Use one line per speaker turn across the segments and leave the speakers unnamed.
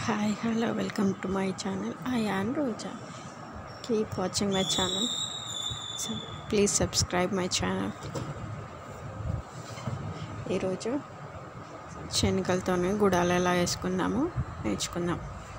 Hi, hello, welcome to my channel. I am Roja. Keep watching my channel. So please subscribe my channel. ఈరోజు శనగలతోనే గుడాలు ఎలా వేసుకుందామో నేర్చుకుందాం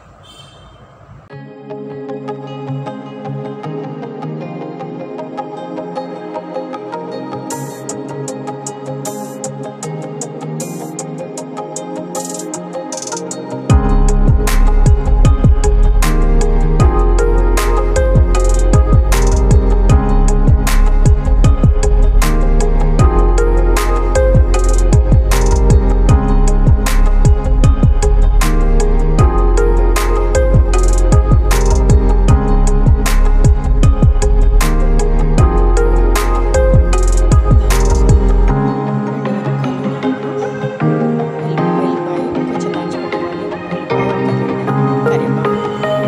వెల్లిపాయ కొంచెం దంచుకోవాలి కరివేపాకు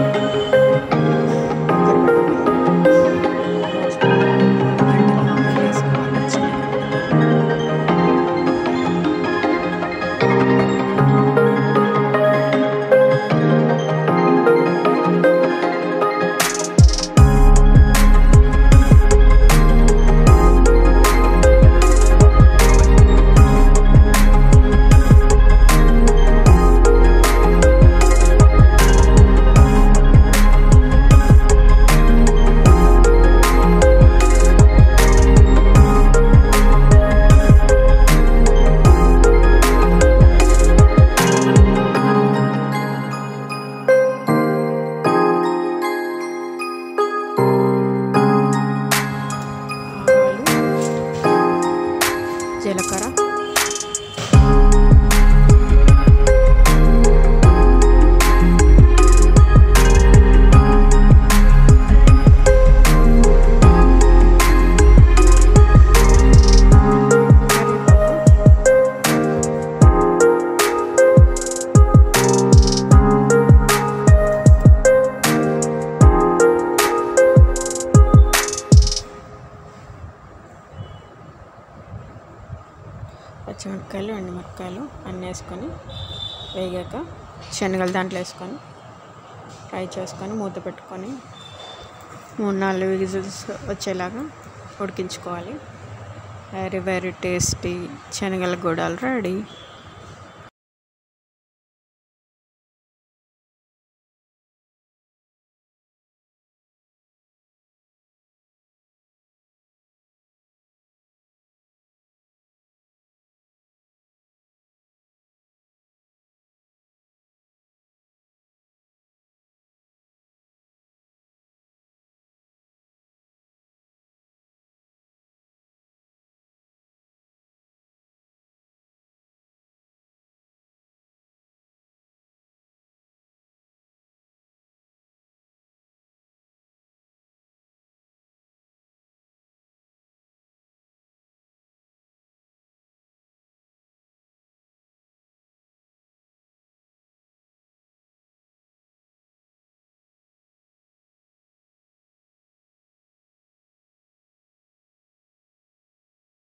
ఆవాలు జీలకర్ర కరివేపాకు పచ్చిమిరపకాయలు ఎండుమిరపకాయలు అన్నీ వేసుకొని వేగాక శనగలు దాంట్లో వేసుకొని ఫ్రై చేసుకొని మూత పెట్టుకొని మూడు నాలుగు విజిల్స్ వచ్చేలాగా ఉడికించుకోవాలి వెరీ వెరీ టేస్టీ శనగల గుడాలు రెడీ